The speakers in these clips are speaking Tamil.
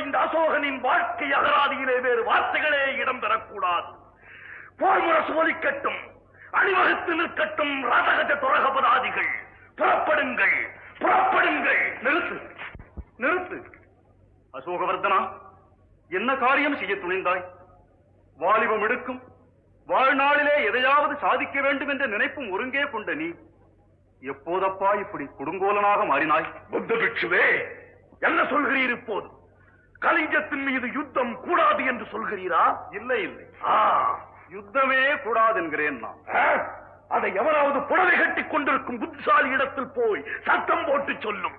இந்த அசோகனின் வாழ்க்கை அகராதியிலே வேறு வார்த்தைகளே இடம் பெறக்கூடாது போர் முரசு ஒலிக்கட்டும் அணிவகுத்து நிற்கட்டும் ரதகஜ துரகபதாதிகள் புறப்படுங்கள் புறப்படுங்கள் நிறுத்து நிறுத்து அசோகவர்தனா என்ன காரியம் செய்ய துணிந்தாய் வாலிபம் எடுக்கும் வாழ்நாளிலே எதையாவது சாதிக்க வேண்டும் என்ற நினைப்பும் ஒருங்கே கொண்ட நீ எப்போதப்பா இப்படி கொடுங்கோலனாக மாறினாய் புத்த பிட்சுவே என்ன சொல்கிறீர் இப்போது கலிங்கத்தின் மீது யுத்தம் கூடாது என்று சொல்கிறீரா இல்லை இல்லை ஆ, யுத்தமே கூடாது என்கிறேன் நான் ஆ, அதை எவனாவது புடவை கட்டிக் கொண்டிருக்கும் புத்திசாலி இடத்தில் போய் சத்தம் போட்டு சொல்லும்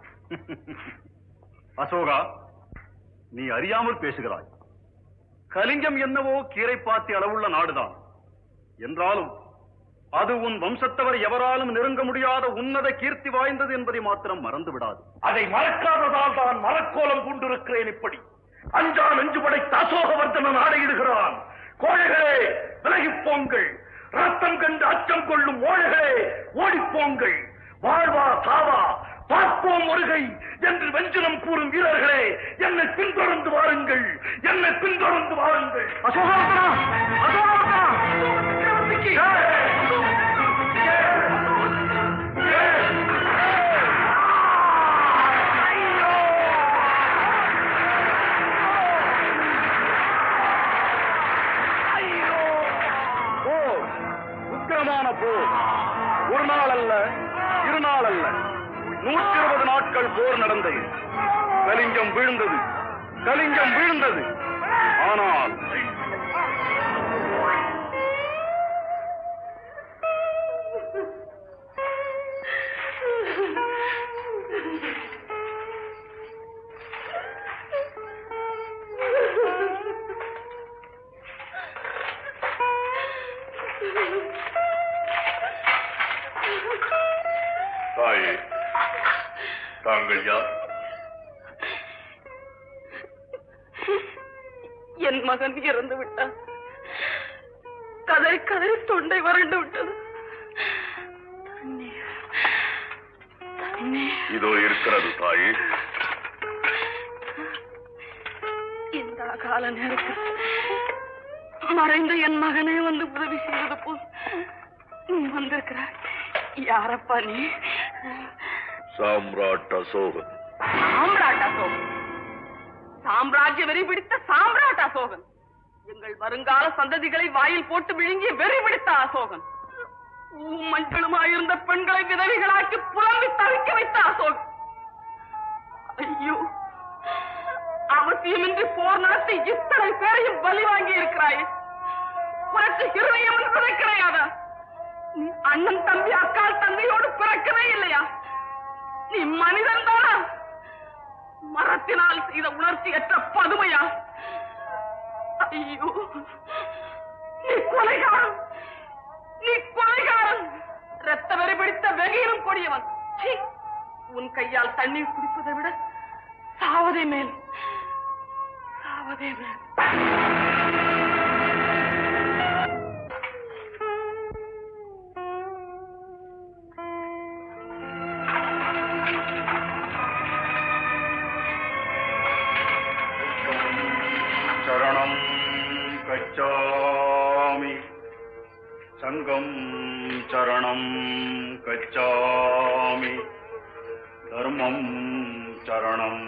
அசோகா நீ அறியாமல் பேசுகிறாய் கலிங்கம் என்னவோ கீரைப்பாத்தி அளவுள்ள நாடுதான் என்றாலும் அது உன் வம்சத்தவர் எவராலும் நெருங்க முடியாத உன்னத கீர்த்தி வாய்ந்தது என்பதை மாத்திரம் மறந்து விடாது அதை மறக்காததால் தான் மரக்கோலம் கொண்டிருக்கிறேன் இப்படி அஞ்சா நெஞ்சு படைத்த அசோகவர்தனன் ஆடையிடுகிறான் கோழைகளே விலகிப் போங்கள் ரத்தம் கண்டு அச்சம் கொள்ளும் ஓழைகளே ஓடிப்போங்கள் வாழ்வா சாவா பார்ப்போம் வருகை என்று வெஞ்சினம் கூறும் வீரர்களே என்னை பின்தொடர்ந்து வாருங்கள் என்னை பின்தொடர்ந்து வாருங்கள் அசோகவர்தனா! அசோகவர்தனா! போர் உக்கிரமான போர் ஒரு நாள் அல்ல இரு நாள் அல்ல நூற்றி இருபது நாட்கள் போர் நடந்தது கலிங்கம் வீழ்ந்தது கலிங்கம் வீழ்ந்தது ஆனால் தாயே தாங்கள் யார் என் மகன் இறந்து விட்டான் கதறி கதறி தொண்டை வறண்டு விட்டது தண்ணீர். தண்ணீர். இதோ இருக்கிறது தாயே இந்த கால நேரத்தில் மறைந்த என் மகனே வந்து உதவி செய்வது போல் நீ வந்திருக்கிறாய் யாரப்பா நீ சாம்ராட் அசோகன் சாம்ராட் அசோகன் சாம்ராஜ்ய வெறி பிடித்த சாம்ராட் அசோகன் எங்கள் வருங்கால சந்ததிகளை வாயில் போட்டு விழுங்கி வெறி பிடித்த அசோகன் மஞ்சளுமாயிருந்த பெண்களை விதவிகளாக்கி புலம்பி தவிக்க வைத்த அசோகன் ஐயோ அவசியமின்றி போர் நடத்தி இத்தனை பேரையும் பலி வாங்கி இருக்கிறாயே உனக்கு இருதயம் என்பதே கிடையாதா நீ அண்ணன் தம்பி அக்கால் தந்தையோடு பிறக்கவே இல்லையா நீ மனிதன் தானா மரத்தினால் செய்த உணர்ச்சியற்ற பதுமையா ஐயோ நீ கொலைகாரன் நீ கொலைகாரன் ரத்த வெறி பிடித்த வெகையிலும் கொடியவன் சீ! உன் கையால் தண்ணீர் குடிப்பதை விட சாவதே மேல் சாவதே மேல் சரணம் கச்சாமி சங்கம் சரணம் கச்சாமி தர்மம் சரணம்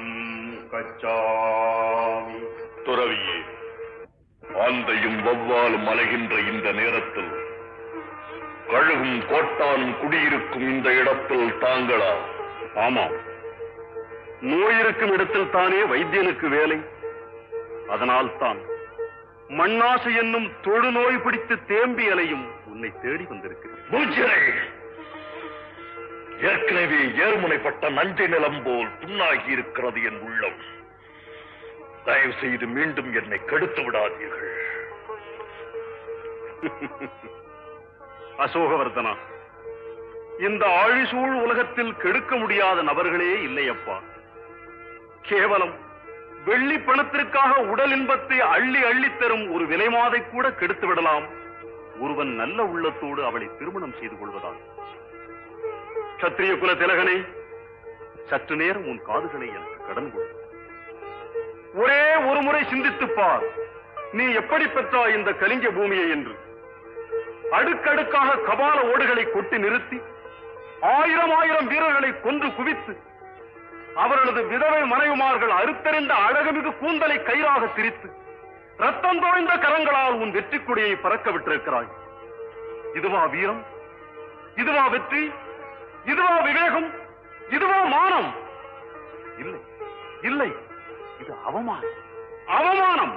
கச்சாமி துறவியே ஆந்தையும் வவ்வாலும் அலைகின்ற இந்த நேரத்தில் கழுகும் கோட்டானும் குடியிருக்கும் இந்த இடத்தில் தாங்களா ஆமாம் நோய் இருக்கும் இடத்தில் தானே வைத்தியனுக்கு வேலை அதனால் தான் மண்ணாசை என்னும் தொழுநோய் பிடித்து தேம்பி அலையும் உன்னை தேடி வந்திருக்கிறேன் பூஜ்யரே ஏற்கனவே ஏர்முனைப்பட்ட நஞ்சை நிலம் போல் புண்ணாகி இருக்கிறது என் உள்ளம் தயவு செய்து மீண்டும் என்னை கெடுத்து விடாதீர்கள் அசோகவர்தனா இந்த ஆழிசூழ் உலகத்தில் கெடுக்க முடியாத நபர்களே இல்லையப்பா கேவலம் வெள்ளி பணத்திற்காக உடல் இன்பத்தை அள்ளி அள்ளித் தரும் ஒரு விலைமாதை கூட கெடுத்து விடலாம் ஒருவன் நல்ல உள்ளத்தோடு அவளை திருமணம் செய்து கொள்வதால் சத்திரிய குல திலகனே சற்று நேரம் உன் காதுகளை எனக்கு கடன் கொடு ஒரே முறை சிந்தித்துப் பார் நீ எப்படி பெற்றாய் இந்த கலிங்க பூமியை என்று அடுக்கடுக்காக கபால ஓடுகளை கொட்டி நிறுத்தி ஆயிரம் ஆயிரம் வீரர்களை கொன்று குவித்து அவர்களது விதவை மனைவிமார்கள் அறுத்தறிந்த அழகுமிகு கூந்தலை கயிறாக திரித்து ரத்தம் தோய்ந்த கரங்களால் உன் வெற்றி கொடியை பறக்க விட்டிருக்கிறாய் இதுவா வீரம் இதுவா வெற்றி இதுவா விவேகம் இதுவா மானம் இல்லை இல்லை இது அவமானம் அவமானம்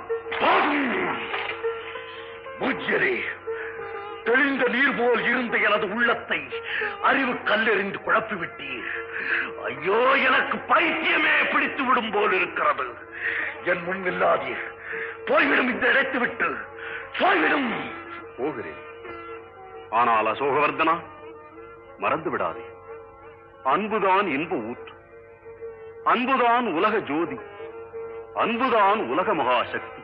பூஜ்யரே தெளிந்த நீர் போல் இருந்த எனது உள்ளத்தை அறிவு கல்லெறிந்து குழப்பி விட்டீர் ஐயோ எனக்கு பைத்தியமே பிடித்து விடும் போல் இருக்கிறது என் முன் இல்லாதீர் போய்விடும் இந்த இடத்தை விட்டு போய்விடும் போகிறேன் ஆனால் அசோகவர்தனா மறந்து விடாதே அன்புதான் இன்ப ஊற்று அன்புதான் உலக ஜோதி அன்புதான் உலக மகாசக்தி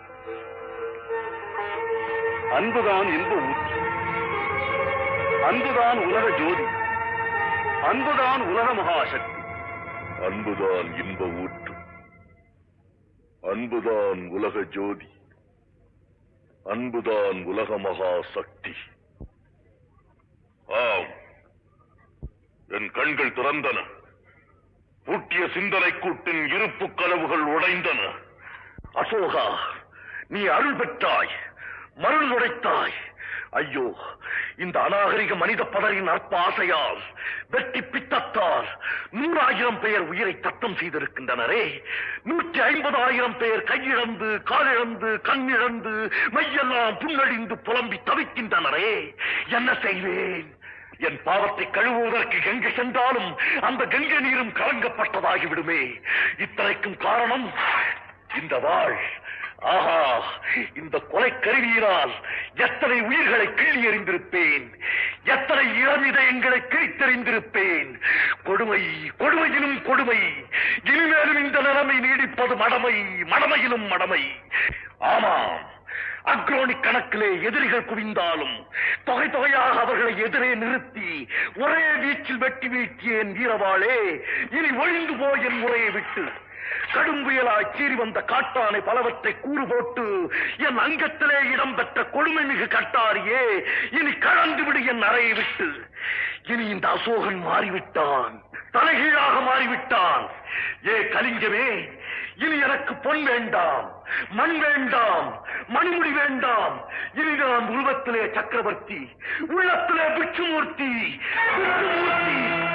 அன்புதான் இன்ப ஊற்று அன்புதான் உலக ஜோதி அன்புதான் உலக மகாசக்தி அன்புதான் இன்ப ஊற்று அன்புதான் உலக ஜோதி அன்புதான் உலக மகா சக்தி ஆம் என் கண்கள் திறந்தன பூட்டிய சிந்தனை கூட்டின் இருப்பு கனவுகள் உடைந்தன அசோகா நீ அருள் பெற்றாய் மருள் உடைத்தாய் ஐயோ இந்த அநாகரிக மனித பதரின் அற்ப ஆசையால் வெட்டி பித்தத்தால் நூறாயிரம் பேர் உயிரை தத்தம் செய்திருக்கின்றனரே நூற்றி ஐம்பதாயிரம் பேர் கையிழந்து காலிழந்து கண்ணிழந்து மையெல்லாம் புண்ணழிந்து புலம்பி தவிக்கின்றனரே என்ன செய்வேன் என் பாவத்தை கழுவுவதற்கு கங்கை சென்றாலும் அந்த கங்கை நீரும் கலங்கப்பட்டதாகி விடுமே இத்தனைக்கும் காரணம் இந்த வாழ் ஆஹா இந்த கொலை கருவியினால் எத்தனை உயிர்களை கிள்ளி எறிந்திருப்பேன் எத்தனை இளமிதயங்களை கிழித்தெறிந்திருப்பேன் கொடுமை கொடுமையிலும் கொடுமை இனிமேலும் இந்த நிலைமை நீடிப்பது மடமை மடமையிலும் மடமை ஆமாம் அக்ரோனி கணக்கிலே எதிரிகள் குவிந்தாலும் தொகை தொகையாக அவர்களை எதிரே நிறுத்தி ஒரே வீச்சில் வெட்டி வீழ்த்தியேன் வீரவாளே இனி ஒழிந்து போய் என் முறையை விட்டு கடும் புயலாய் சீறி வந்த காட்டானை பலவற்றை கூறு போட்டு என் அங்கத்திலே இடம்பெற்ற கொடுமை மிகு கட்டாரியே இனி கலந்து விடு என் அறையை விட்டு இனி இந்த அசோகன் மாறிவிட்டான் தலைகீழாக மாறிவிட்டான் ஏ கலிங்கமே இனி எனக்கு பொன் வேண்டாம் மண் வேண்டாம் மணிமுடி வேண்டாம் இனி நான் உருவத்திலே சக்கரவர்த்தி உள்ளத்திலே பிட்சுமூர்த்தி பிட்சுமூர்த்தி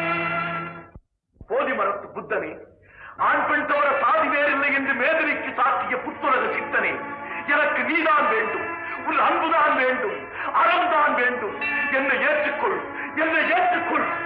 போதி மரத்து புத்தனே ஆண் பெண் தவிர சாதி வேறில்லை என்று மேதினிக்கு சாத்திய புத்துலக சித்தனே எனக்கு நீதான் வேண்டும் உன் அன்புதான் வேண்டும் அறம்தான் வேண்டும் என்னை ஏற்றுக்கொள் என்னை ஏற்றுக்கொள்